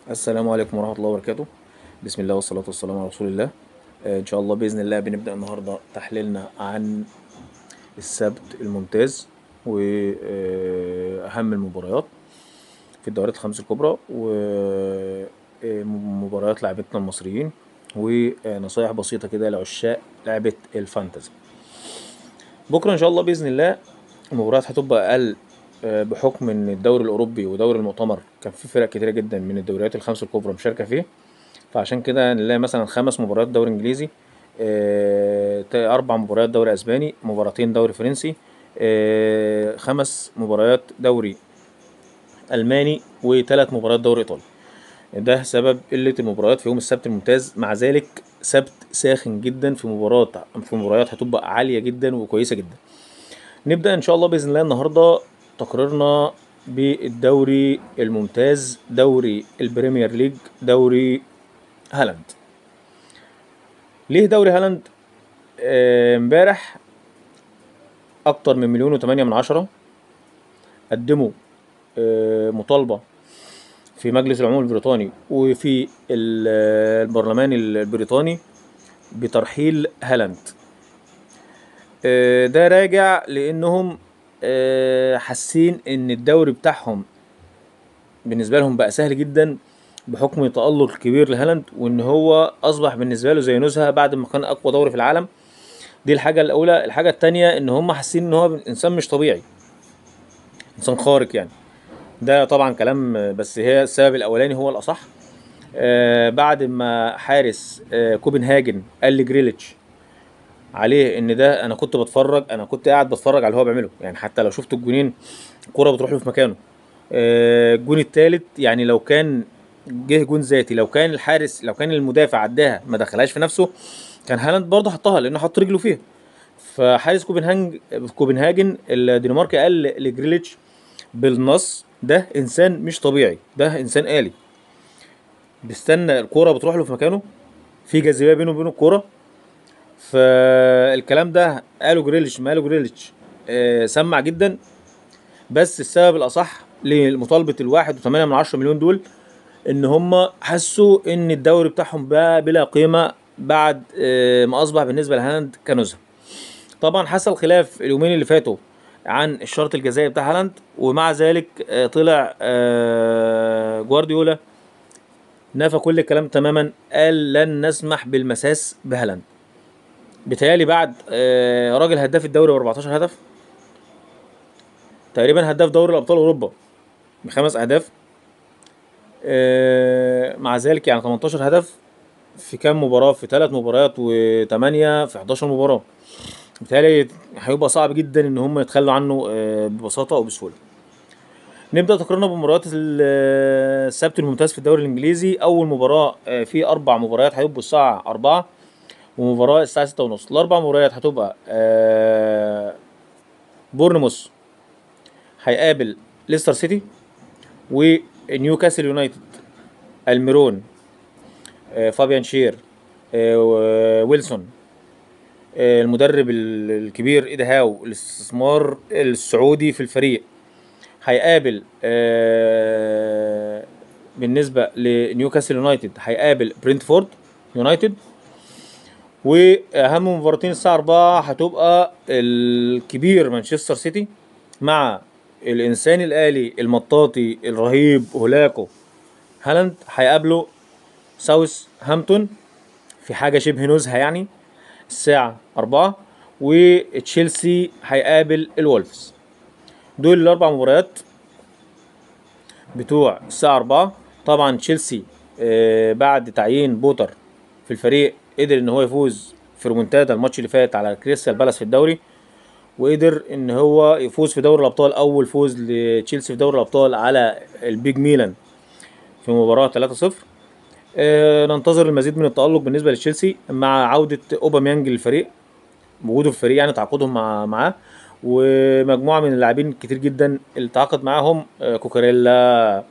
السلام عليكم ورحمة الله وبركاته بسم الله والصلاة والسلام على رسول الله آه، إن شاء الله بإذن الله بنبدأ النهاردة تحليلنا عن السبت الممتاز وأهم المباريات في الدوريات الخمس الكبرى ومباريات لاعبتنا المصريين ونصايح بسيطة كده لعشاق لعبة الفانتزي بكرة إن شاء الله بإذن الله المباريات هتبقى أقل آه، بحكم ان الدوري الاوروبي ودوري المؤتمر كان في فرق كتيره جدا من الدوريات الخمس الكبرى مشاركه فيه فعشان كده نلاقي مثلا خمس مباريات دوري انجليزي آه، تا- اربع مباريات دوري اسباني مباراتين دوري فرنسي آه، خمس مباريات دوري الماني وثلاث مباريات دوري ايطالي ده سبب قله المباريات في يوم السبت الممتاز مع ذلك سبت ساخن جدا في مباراه في مباريات هتبقى عاليه جدا وكويسه جدا نبدأ إن شاء الله بإذن الله النهاردة تقريرنا بالدوري الممتاز دوري البريمير ليج دوري هالاند ليه دوري هالاند آه، امبارح أكتر من مليون وتمانية من عشرة قدموا آه، مطالبة في مجلس العموم البريطاني وفي ال- آه، البرلمان البريطاني بترحيل هالاند آه، ده راجع لانهم آه، حاسين ان الدوري بتاعهم بالنسبه لهم بقى سهل جدا بحكم التألق الكبير لهالاند وان هو اصبح بالنسبه له زي نزهه بعد ما كان اقوى دوري في العالم دي الحاجه الاولى الحاجه التانية ان هم حاسين ان هو انسان مش طبيعي انسان خارق يعني ده طبعا كلام آه، بس هي السبب الاولاني هو الاصح آه، بعد ما حارس آه، كوبنهاجن قال لجريليتش عليه ان ده انا كنت بتفرج انا كنت قاعد بتفرج على اللي هو بيعمله يعني حتى لو شفت الجونين الكوره بتروح له في مكانه آه، الجون التالت يعني لو كان جه جون ذاتي لو كان الحارس لو كان المدافع عداها ما دخلهاش في نفسه كان هالاند برضه حطها لانه حط رجله فيها فحارس كوبنهاجن كوبنهاجن الدنماركي قال لجريليتش بالنص ده انسان مش طبيعي ده انسان آلي بيستنى الكوره بتروح له في مكانه في جاذبيه بينه وبين الكوره فالكلام ده قاله جريليتش ما قاله جريليتش آه، سمع جدا بس السبب الاصح لمطالبه الواحد وثمانية من عشرة مليون دول ان هم حسوا ان الدوري بتاعهم بقى بلا قيمه بعد آه، ما اصبح بالنسبه لهالاند كنزهه طبعا حصل خلاف اليومين اللي فاتوا عن الشرط الجزائي بتاع هالاند ومع ذلك آه، طلع آه، جوارديولا نفى كل الكلام تماما قال لن نسمح بالمساس بهالاند بيتهيألي بعد آه، راجل هداف الدوري ب 14 هدف تقريبا هداف دوري الابطال اوروبا بخمس اهداف آه، مع ذلك يعني 18 هدف في كام مباراة في ثلاث مباريات و8 في 11 مباراة بالتالي هيبقى صعب جدا ان هم يتخلوا عنه آه، ببساطة او بسهولة نبدأ تقريرنا بمباريات ال- آه، السبت الممتاز في الدوري الانجليزي اول مباراة آه، في اربع مباريات هيبقوا الساعة 4 ومباراة الساعة ستة ونص الأربع مباريات هتبقى آه بورنموث هيقابل ليستر سيتي ونيوكاسل يونايتد الميرون آه فابيان شير آه ويلسون آه المدرب ال- الكبير إيدا هاو الاستثمار السعودي في الفريق هيقابل آه بالنسبة لنيوكاسل يونايتد هيقابل برينتفورد يونايتد واهم مباراتين الساعه 4 هتبقى الكبير مانشستر سيتي مع الانسان الالي المطاطي الرهيب هولاكو هالاند هيقابلوا ساوث هامبتون في حاجه شبه نزهه يعني الساعه 4 وتشيلسي هيقابل الولفز دول الاربع مباريات بتوع الساعه 4 طبعا تشيلسي آه، بعد تعيين بوتر في الفريق قدر ان هو يفوز في رومونتادا الماتش اللي فات على كريستال بالاس في الدوري وقدر ان هو يفوز في دوري الابطال اول فوز لتشيلسي في دوري الابطال على البيج ميلان في مباراه 3-0 آه، ننتظر المزيد من التألق بالنسبه لتشيلسي مع عوده اوباميانج للفريق وجوده في الفريق يعني تعاقدهم مع معاه ومجموعه من اللاعبين كتير جدا اللي تعاقد معاهم آه، كوكاريلا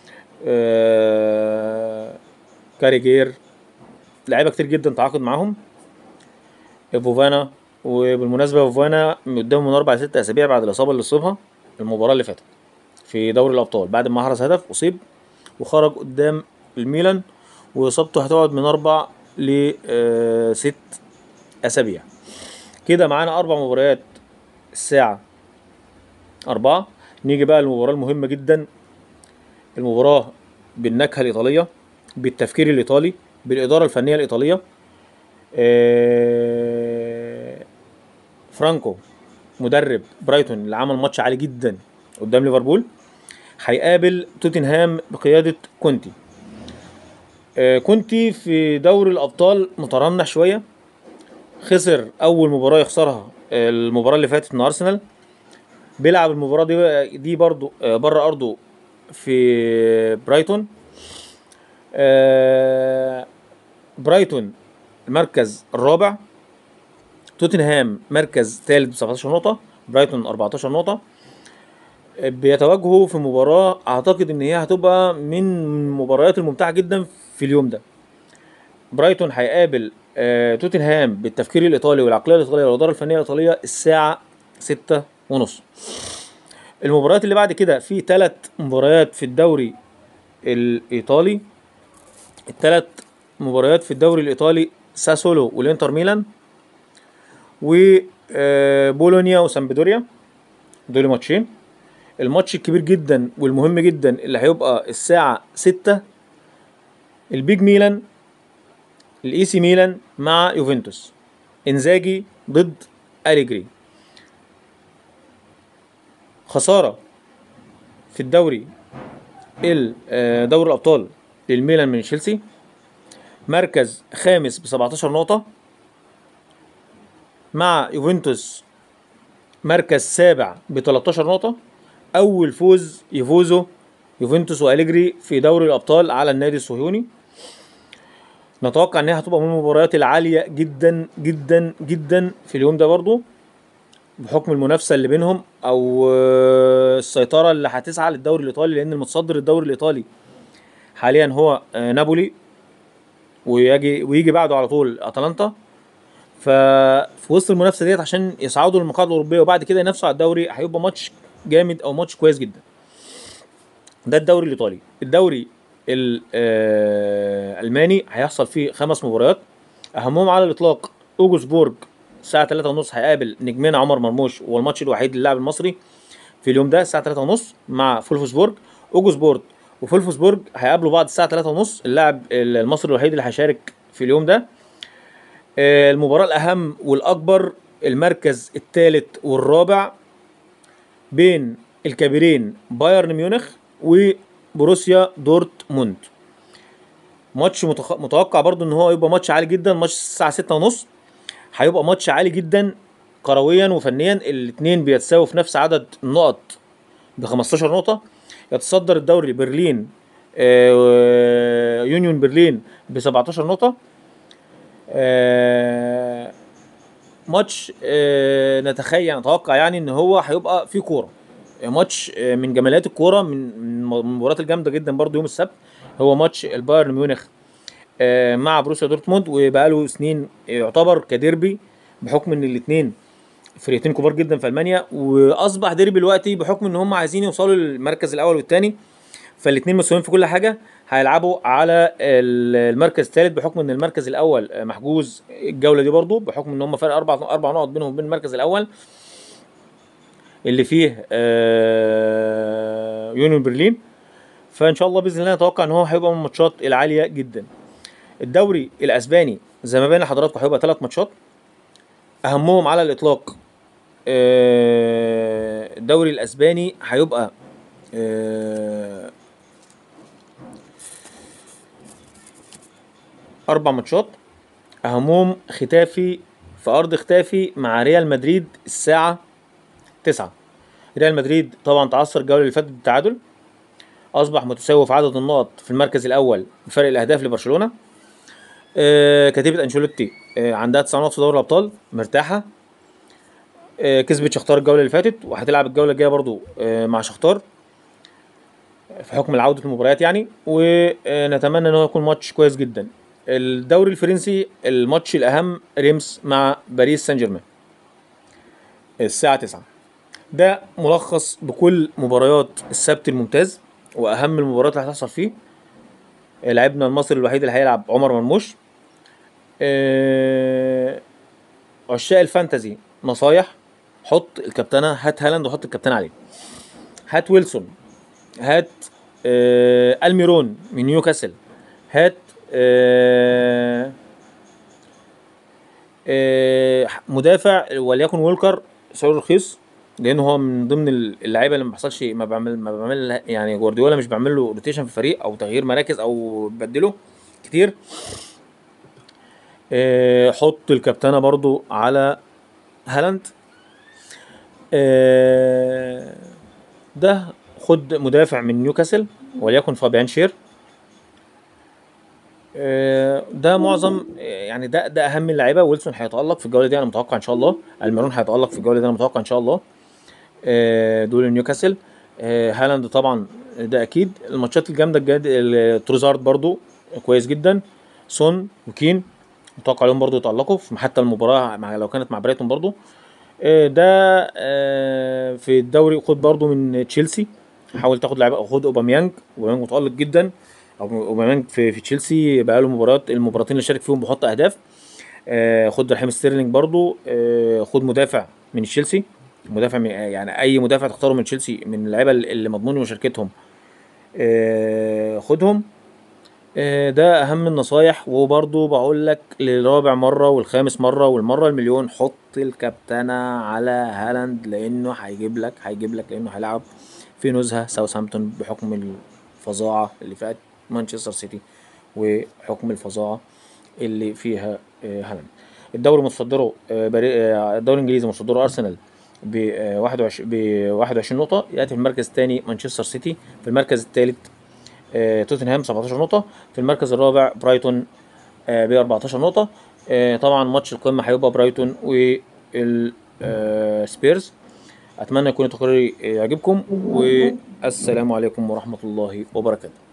آه، كاريجير لعيبه كتير جدا تعاقد معاهم فوفانا وبالمناسبه فوفانا قدامه من اربع لست اسابيع بعد الاصابه اللي اصيبها المباراه اللي فاتت في دوري الابطال بعد ما حرز هدف اصيب وخرج قدام الميلان واصابته هتقعد من اربع ل آه، ست اسابيع كده معانا اربع مباريات الساعه أربعة نيجي بقى للمباراة المهمة جدا المباراة بالنكهة الإيطالية بالتفكير الإيطالي بالإدارة الفنية الإيطالية آه، فرانكو مدرب برايتون اللي عمل ماتش عالي جدا قدام ليفربول هيقابل توتنهام بقيادة كونتي آه، كونتي في دوري الأبطال مترنح شوية خسر أول مباراة يخسرها آه، المباراة اللي فاتت من أرسنال بيلعب المباراة دي دي برضو آه، بره أرضه في برايتون آه، برايتون المركز الرابع توتنهام مركز ثالث ب 17 نقطة برايتون 14 نقطة آه، بيتواجهوا في مباراة أعتقد إن هي هتبقى من المباريات الممتعة جدا في اليوم ده برايتون هيقابل آه، توتنهام بالتفكير الإيطالي والعقلية الإيطالية والإدارة الفنية الإيطالية الساعة ستة ونص المباريات اللي بعد كده في ثلاث مباريات في الدوري الإيطالي الثلاث مباريات في الدوري الإيطالي ساسولو والإنتر ميلان وبولونيا وسامبدوريا دول ماتشين الماتش الكبير جدا والمهم جدا اللي هيبقى الساعة ستة البيج ميلان الاي سي ميلان مع يوفنتوس انزاجي ضد أليجري خسارة في الدوري ال- آه، دوري الأبطال للميلان من تشيلسي مركز خامس ب 17 نقطة مع يوفنتوس مركز سابع ب 13 نقطة أول فوز يفوزه يوفنتوس وأليجري في دوري الأبطال على النادي الصهيوني نتوقع إنها هتبقى من المباريات العالية جدا جدا جدا في اليوم ده برضو بحكم المنافسه اللي بينهم او آه، السيطره اللي هتسعى للدوري الايطالي لان المتصدر الدوري الايطالي حاليا هو آه، نابولي ويجي ويجي بعده على طول اتلانتا ففي وسط المنافسه ديت عشان يصعدوا للمقاعد الاوروبيه وبعد كده ينافسوا على الدوري هيبقى ماتش جامد او ماتش كويس جدا ده الدوري الايطالي الدوري الالماني هيحصل فيه خمس مباريات اهمهم على الاطلاق اوجسبورج الساعه 3 ونص هيقابل نجمنا عمر مرموش هو الماتش الوحيد للاعب المصري في اليوم ده الساعه 3 ونص مع فولفسبورج اوجسبورج وفولفسبورج هيقابلوا بعض الساعه 3 ونص اللاعب المصري الوحيد اللي هيشارك في اليوم ده آه، المباراه الاهم والاكبر المركز الثالث والرابع بين الكبيرين بايرن ميونخ وبروسيا دورتموند ماتش متخ... متوقع برضو ان هو يبقى ماتش عالي جدا ماتش الساعه 6 ونص هيبقى ماتش عالي جدا كرويا وفنيا الاثنين بيتساووا في نفس عدد النقط ب 15 نقطة يتصدر الدوري برلين آه، يونيون برلين ب 17 نقطة آه، ماتش آه، نتخيل نتوقع يعني ان هو هيبقى فيه كورة ماتش آه، من جماليات الكورة من من المباريات الجامدة جدا برضو يوم السبت هو ماتش البايرن ميونخ آه، مع بروسيا دورتموند وبقاله سنين يعتبر كديربي بحكم ان الاثنين فرقتين كبار جدا في المانيا واصبح ديربي دلوقتي بحكم ان هم عايزين يوصلوا للمركز الاول والثاني فالاثنين مسؤولين في كل حاجه هيلعبوا على ال- المركز الثالث بحكم ان المركز الاول آه، محجوز الجوله دي برضو بحكم ان هم فرق اربع اربع نقط بينهم وبين المركز الاول اللي فيه آه، يونيون برلين فان شاء الله باذن الله نتوقع ان هو هيبقى من الماتشات العاليه جدا الدوري الاسباني زي ما بين لحضراتكم هيبقى ثلاث ماتشات اهمهم على الاطلاق آه، الدوري الاسباني هيبقى آه، اربع ماتشات اهمهم ختافي في ارض ختافي مع ريال مدريد الساعه 9 ريال مدريد طبعا تعثر الجوله اللي فاتت بالتعادل اصبح متساوي في عدد النقط في المركز الاول بفرق الاهداف لبرشلونه آه، كتيبة انشيلوتي آه، عندها 9 نقط في دوري الابطال مرتاحه آه، كسبت شختار الجوله اللي فاتت وهتلعب الجوله الجايه برضو آه، مع شختار في حكم عوده المباريات يعني ونتمنى ان هو يكون ماتش كويس جدا الدوري الفرنسي الماتش الاهم ريمس مع باريس سان جيرمان الساعه 9 ده ملخص بكل مباريات السبت الممتاز واهم المباريات اللي هتحصل فيه آه، لاعبنا المصري الوحيد اللي هيلعب عمر مرموش آه، عشاق الفانتزي نصايح حط الكابتنه هات هالاند وحط الكابتنه عليه هات ويلسون هات آه الميرون من نيوكاسل هات آه آه مدافع وليكن وولكر سعره رخيص لانه هو من ضمن اللعيبه اللي ما بيحصلش ما بعمل ما بعمل يعني جوارديولا مش بعمل له روتيشن في الفريق او تغيير مراكز او بدله كتير آه حط الكابتنه برضو على هالاند آه ده خد مدافع من نيوكاسل وليكن فابيان شير آه، ده معظم آه، يعني ده ده اهم اللعيبه ويلسون هيتالق في الجوله دي انا متوقع ان شاء الله الميرون هيتالق في الجوله دي انا متوقع ان شاء الله آه، دول نيوكاسل هالاند طبعا ده اكيد الماتشات الجامده الجاد تروزارد برضو كويس جدا سون وكين متوقع عليهم برضو يتالقوا في حتى المباراه مع لو كانت مع برايتون برضو ده في الدوري خد برضو من تشيلسي حاول تاخد لعيبه خد اوباميانج اوباميانج متالق جدا اوباميانج في, في تشيلسي بقى له مباريات المباراتين اللي شارك فيهم بيحط اهداف آه خد رحيم ستيرلينج برضو آه خد مدافع من تشيلسي مدافع من يعني اي مدافع تختاره من تشيلسي من اللعيبه اللي مضمون مشاركتهم آه خدهم آه ده اهم النصايح وبرضو بقول لك للرابع مره والخامس مره والمره المليون حط الكابتنه على هالاند لانه هيجيب لك هيجيب لك لانه هيلعب في نزهه ساوثهامبتون بحكم الفظاعه اللي فات مانشستر سيتي وحكم الفظاعه اللي فيها آه، هالاند الدوري متصدره آه، آه، الدوري الانجليزي متصدره ارسنال ب 21 ب 21 نقطه ياتي في المركز الثاني مانشستر سيتي في المركز الثالث توتنهام 17 نقطه في المركز الرابع برايتون ب 14 نقطه طبعا ماتش القمه هيبقى برايتون والسبيرز اتمنى يكون التقرير يعجبكم والسلام عليكم ورحمه الله وبركاته